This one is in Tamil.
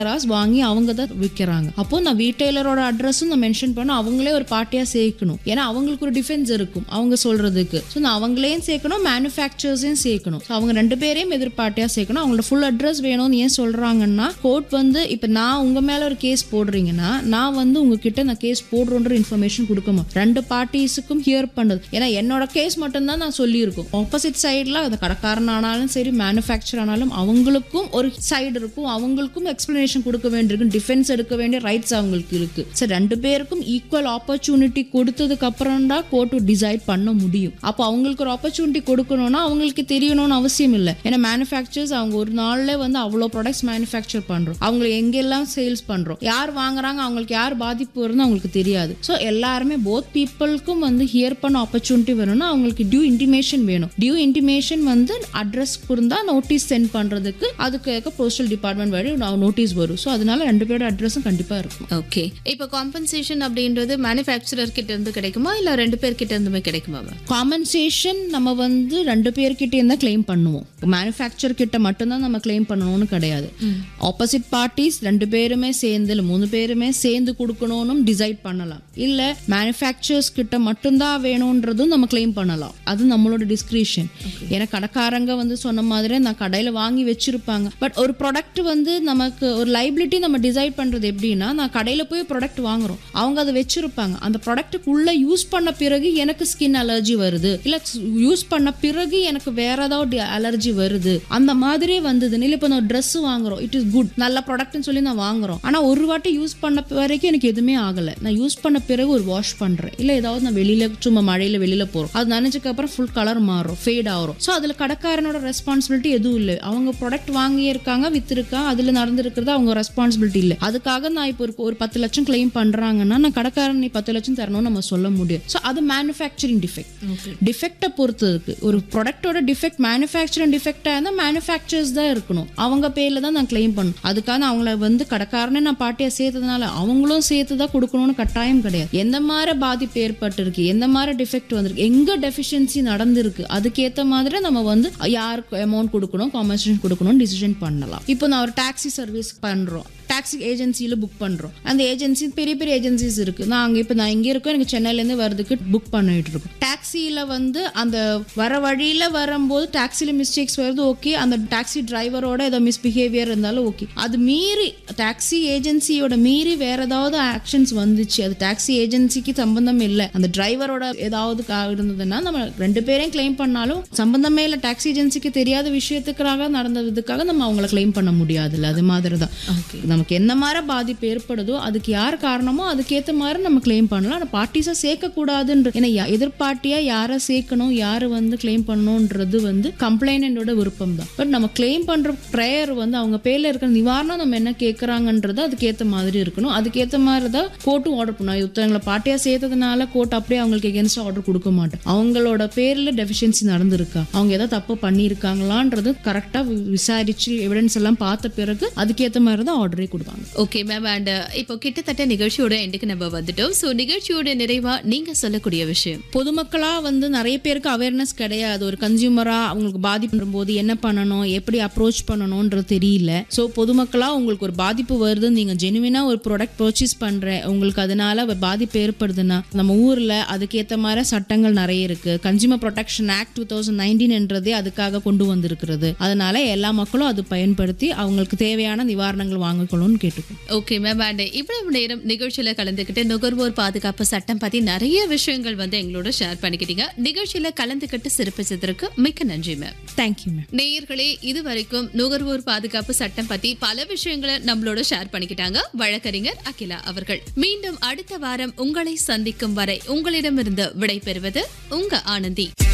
ராஸ் வாங்கி அவங்க தான் விற்கிறாங்க அப்போ நான் ரீட்டைலரோட அட்ரஸும் நான் மென்ஷன் பண்ண அவங்களே ஒரு பார்ட்டியா சேர்க்கணும் ஏன்னா அவங்களுக்கு ஒரு டிஃபென்ஸ் இருக்கும் அவங்க சொல்றதுக்கு ஸோ நான் அவங்களையும் சேர்க்கணும் மேனுஃபேக்சர்ஸையும் சேர்க்கணும் ஸோ அவங்க ரெண்டு பேரையும் எதிர்பார்ட்டியா சேர்க்கணும் அவங்களோட ஃபுல் அட்ரஸ் வேணும்னு ஏன் சொல்றாங்கன்னா கோர்ட் வந்து இப்போ நான் உங்க மேல ஒரு கேஸ் போடுறீங்கன்னா நான் வந்து உங்ககிட்ட நான் கேஸ் போடுறோன்ற இன்ஃபர்மேஷன் கொடுக்க மாட்டேன் ரெண்டு பார்ட்டிஸுக்கும் ஹியர் பண்ணது ஏன்னா என்னோட கேஸ் மட்டும்தான் நான் சொல்லியிருக்கோம் ஆப்போசிட் சைடில் அந்த கடைக்காரன் ஆனாலும் சரி மேனுஃபேக்சர் ஆனாலும் அவங்களுக்கும் ஒரு சைடு இருக்கும் அவங்களுக்கும் எக்ஸ்பிளனேஷன் கொடுக்க வேண்டியிருக்கும் டிஃபென்ஸ் எடுக்க வேண்டிய ரைட்ஸ் அவங்களுக்கு இருக்கு சரி ரெண்டு பேருக்கும் ஈக்குவல் ஆப்பர்ச்சுனிட்டி கொடுத்ததுக்கு அப்புறம் தான் கோர்ட் டிசைட் பண்ண முடியும் அப்போ அவங்களுக்கு ஒரு ஆப்பர்ச்சுனிட்டி கொடுக்கணும்னா அவங்களுக்கு தெரியணும்னு அவசியம் இல்லை ஏன்னா மேனுஃபேக்சர்ஸ் அவங்க ஒரு நாள்ல வந்து அவ்வளோ ப்ராடக்ட்ஸ் மேனுஃபேக்சர் பண்றோம் அவங்க எங்கெல்லாம் சேல்ஸ் பண்றோம் யார் வாங்குறாங்க அவங்களுக்கு யார் பாதிப்பு வரும்னு அவங்களுக்கு தெரியாது ஸோ எல்லாருமே போத் பீப்புளுக்கும் வந்து ஹியர் பண்ண ஆப்பர்ச்சுனிட்டி வேணும்னா அவங்களுக்கு டியூ இன்டிமேஷன் வேணும் டியூ இன்டிமேஷன் வந்து அட்ரஸ் இருந்தா நோட்டீஸ் சென்ட் பண்றதுக்கு அதுக்கு போஸ்டல் டிபார்ட்மெண்ட் வழி நோட்டீஸ் வரும் ஸோ அதனால ரெண்டு பேரோட அட்ரஸும் கண்டிப்பா இருக்கும் ஓகே இப்போ காம்பன்சேஷன் அப்படின்றது மேனுஃபேக்சரர் கிட்ட இருந்து கிடைக்குமா இல்ல ரெண்டு பேர் கிட்ட இருந்துமே கிடைக்குமா ma'am? காம்பன்சேஷன் நம்ம வந்து ரெண்டு பேர்கிட்ட இருந்தா கிளைம் பண்ணுவோம் மேனுஃபேக்சர் கிட்ட மட்டும்தான் நம்ம கிளைம் பண்ணணும்னு கிடையாது ஆப்போசிட் பார்ட்டிஸ் ரெண்டு பேருமே சேர்ந்து இல்லை மூணு பேருமே சேர்ந்து கொடுக்கணும்னு டிசைட் பண்ணலாம் இல்ல மேனுஃபேக்சர்ஸ் கிட்ட மட்டும்தான் வேணும்ன்றதும் நம்ம கிளைம் பண்ணலாம் அது நம்மளோட டிஸ்கிரிஷன் ஏன்னா கடைக்காரங்க வந்து சொன்ன மாதிரி நான் கடையில வாங்கி வச்சிருப்பாங்க பட் ஒரு ப்ராடக்ட் வந்து நமக்கு ஒரு லைபிலிட்டி நம்ம டிசைட் பண்றது எப்படின்னா நான் கடையில போய் ப்ராடக்ட் வாங்குறோம் அவங்க அதை வச்சிருப்பாங்க அந்த ப்ராடக்ட்டுக்குள்ள யூஸ் பண்ண பிறகு எனக்கு ஸ்கின் அலர்ஜி வருது இல்ல யூஸ் பண்ண பிறகு எனக்கு வேற ஏதாவது அலர்ஜி வருது அந்த மாதிரி வந்தது இல்ல இப்போ நான் ட்ரெஸ் வாங்குறோம் இட் இஸ் குட் நல்ல ப்ராடக்ட்னு சொல்லி நான் வாங்குறோம் ஆனா ஒரு வாட்டி யூஸ் பண்ண வரைக்கும் எனக்கு எதுவுமே ஆகல நான் யூஸ் பண்ண பிறகு ஒரு வாஷ் பண்றேன் இல்ல ஏதாவது நான் வெளியில சும்மா மழையில வெளியில போறோம் அது நினைச்சதுக்கு அப்புறம் ஃபுல் கலர் மாறும் ஃபேட் ஆகும் ஸோ அதுல கடைக்காரனோட ரெஸ்பான்சிபிலிட்டி எதுவும் இல்லை அவங்க ப்ராடக்ட் வாங்கியிருக்காங்க வித்திருக்காங்க அதுல நடந்திருக்கிறது அவங்க ரெஸ்பான்சிபிலிட்டி இல்லை அதுக்காக நான் இப்போ ஒரு ஒரு பத்து லட்சம் கிளைம் பண்றாங்கன்னா நான் கடைக்காரன் நீ பத்து லட்சம் தரணும்னு நம்ம சொல்ல முடியும் ஸோ அது மேனுஃபேக்சரிங் டிஃபெக்ட் டிஃபெக்டை பொறுத்து இருக்கு ஒரு ப்ராடக்டோட டிஃபெக்ட் மேனுஃபேக்சரிங் டிஃபெக்டாக இருந்தால் மேனுஃபேக்சர்ஸ் தான் இருக்கணும் அவங்க பேர்ல தான் நான் கிளைம் பண்ணணும் அதுக்காக அவங்கள வந்து கடைக்காரனே நான் பாட்டியா சேர்த்ததுனால அவங்களும் சேர்த்து தான் கொடுக்கணும்னு கட்டாயம் கிடையாது எந்த மாதிரி பாதிப்பு ஏற்பட்டிருக்கு எந்த மாதிரி டிஃபெக்ட் வந்திருக்கு எங்க டெஃபிஷியன்சி நடந்திருக்கு அதுக்கேற்ற மாதிரி நம்ம வந்து யாருக்கு அமௌண்ட் கொடுக்கணும் காம்பன்சேஷன் கொடுக்கணும்னு டிசிஷன் பண்ணலாம் இப்போ நான் ஒரு டாக்ஸி சர்வீஸ் பண்றோம் டாக்ஸி ஏஜென்சியில் புக் பண்ணுறோம் அந்த ஏஜென்சி பெரிய பெரிய ஏஜென்சிஸ் இருக்குது நான் அங்கே இப்போ நான் இங்கே இருக்கோம் எனக்கு சென்னையிலேருந்து வரதுக்கு புக் பண்ணிட்டு இருக்கோம் டாக்ஸியில் வந்து அந்த வர வழியில் வரும்போது டாக்ஸியில் மிஸ்டேக்ஸ் வருது ஓகே அந்த டாக்ஸி டிரைவரோட ஏதோ மிஸ்பிஹேவியர் இருந்தாலும் ஓகே அது மீறி டாக்ஸி ஏஜென்சியோட மீறி வேற ஏதாவது ஆக்ஷன்ஸ் வந்துச்சு அது டாக்ஸி ஏஜென்சிக்கு சம்பந்தம் இல்லை அந்த டிரைவரோட ஏதாவது கா- இருந்ததுன்னா நம்ம ரெண்டு பேரையும் கிளைம் பண்ணாலும் சம்பந்தமே இல்லை டாக்ஸி ஏஜென்சிக்கு தெரியாத விஷயத்துக்காக நடந்ததுக்காக நம்ம அவங்கள கிளைம் பண்ண முடியாதுல்ல அது மாதிரி தான் நமக்கு என்ன மாதிரி பாதிப்பு ஏற்படுதோ அதுக்கு யார் காரணமோ அதுக்கேற்ற மாதிரி நம்ம கிளைம் பண்ணலாம் ஆனால் பார்ட்டிஸாக சேர்க்கக்கூடாதுன்ற ஏன்னா யா- எதிர்பார்ட்டியாக யாரை சேர்க்கணும் யாரை வந்து கிளைம் பண்ணணுன்றது வந்து கம்ப்ளைனண்டோட விருப்பம் தான் பட் நம்ம கிளைம் பண்ணுற ப்ரேயர் வந்து அவங்க பேரில் இருக்கிற நிவாரணம் நம்ம என்ன கேட்குறாங்கன்றது அதுக்கேற்ற மாதிரி இருக்கணும் அதுக்கேற்ற மாதிரி தான் கோர்ட்டும் ஆர்டர் பண்ணும் ஒருத்தவங்களை பார்ட்டியாக சேர்த்ததுனால கோர்ட் அப்படியே அவங்களுக்கு எகென்ஸ்ட் ஆர்டர் கொடுக்க மாட்டோம் அவங்களோட பேரில் டெஃபிஷியன்சி நடந்திருக்கா அவங்க ஏதாவது தப்பு பண்ணியிருக்காங்களான்றது கரெக்டாக விசாரிச்சு எவிடன்ஸ் எல்லாம் பார்த்த பிறகு அதுக்கேற்ற மாதிரி தான் ஆர்டரே கொடுப்பாங்க ஓகே மேம் அண்ட் இப்போ கிட்டத்தட்ட நிகழ்ச்சியோட எண்டுக்கு நம்ம வந்துட்டோம் ஸோ நிகழ்ச்சியோட நிறைவா நீங்க சொல்லக்கூடிய விஷயம் பொதுமக்களா வந்து நிறைய பேருக்கு அவேர்னஸ் கிடையாது ஒரு கன்சியூமரா அவங்களுக்கு பாதிப்பு போது என்ன பண்ணணும் எப்படி அப்ரோச் பண்ணணும்ன்றது தெரியல ஸோ பொதுமக்களா உங்களுக்கு ஒரு பாதிப்பு வருது நீங்க ஜெனுவினா ஒரு ப்ராடக்ட் பர்ச்சேஸ் பண்றேன் உங்களுக்கு அதனால ஒரு பாதிப்பு ஏற்படுதுன்னா நம்ம ஊர்ல அதுக்கேற்ற மாதிரி சட்டங்கள் நிறைய இருக்கு consumer protection act two thousand நைன்டீன்ன்றதே அதுக்காக கொண்டு வந்திருக்கிறது அதனால எல்லா மக்களும் அது பயன்படுத்தி அவங்களுக்கு தேவையான நிவாரணங்கள் வாங்கிக்கணும்னு கேட்டுக்கோம் ஓகே மேம் அண்ட் இவ்வளவு நேரம் நிகழ்ச்சியில கலந்துக்கிட்டு நுகர்வோர் பாதுகாப்பு சட்டம் பத்தி நிறைய விஷயங்கள் வந்து எங்களோட ஷேர் பண்ணிக்கிட்டீங்க நிகழ்ச்சியில கலந்துக்கிட்டு சிறப்பிச்சதற்கு மிக்க நன்றி மேம் தேங்க்யூ மேம் நேயர்களே இது வரைக்கும் நுகர்வோர் பாதுகாப்பு சட்டம் பத்தி பல விஷயங்களை நம்மளோட ஷேர் பண்ணிக்கிட்டாங்க வழக்கறிஞர் அகிலா அவர்கள் மீண்டும் அடுத்த வாரம் உங்களை சந்திக்கும் வரை உங்களிடமிருந்து விடை பெறுவது உங்க ஆனந்தி